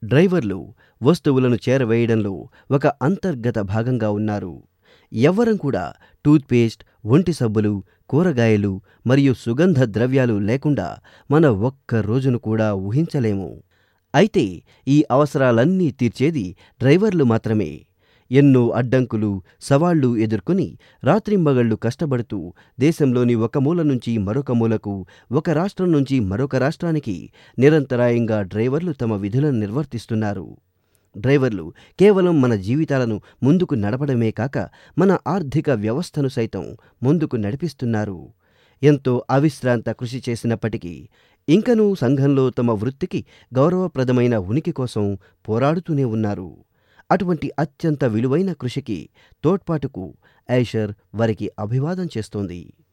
డ్రైవర్లు వస్తువులను చేరవేయడంలో ఒక అంతర్గత భాగంగా ఉన్నారు ఎవ్వరం కూడా టూత్పేస్ట్ ఒంటి సబ్బులు కూరగాయలు మరియు సుగంధ ద్రవ్యాలు లేకుండా మన ఒక్క రోజును కూడా ఊహించలేము అయితే ఈ అవసరాలన్నీ తీర్చేది డ్రైవర్లు మాత్రమే ఎన్నో అడ్డంకులు సవాళ్లు ఎదుర్కొని రాత్రింబగళ్లు కష్టపడుతూ దేశంలోని ఒక మూల నుంచి మరొక మూలకు ఒక రాష్ట్రం నుంచి మరొక రాష్ట్రానికి నిరంతరాయంగా డ్రైవర్లు తమ విధులను నిర్వర్తిస్తున్నారు డ్రైవర్లు కేవలం మన జీవితాలను ముందుకు నడపడమే కాక మన ఆర్థిక వ్యవస్థను సైతం ముందుకు నడిపిస్తున్నారు ఎంతో అవిశ్రాంత కృషి చేసినప్పటికీ ఇంకనూ సంఘంలో తమ వృత్తికి గౌరవప్రదమైన ఉనికి కోసం పోరాడుతూనే ఉన్నారు అటువంటి అత్యంత విలువైన కృషికి తోడ్పాటుకు ఐషర్ వారికి అభివాదం చేస్తోంది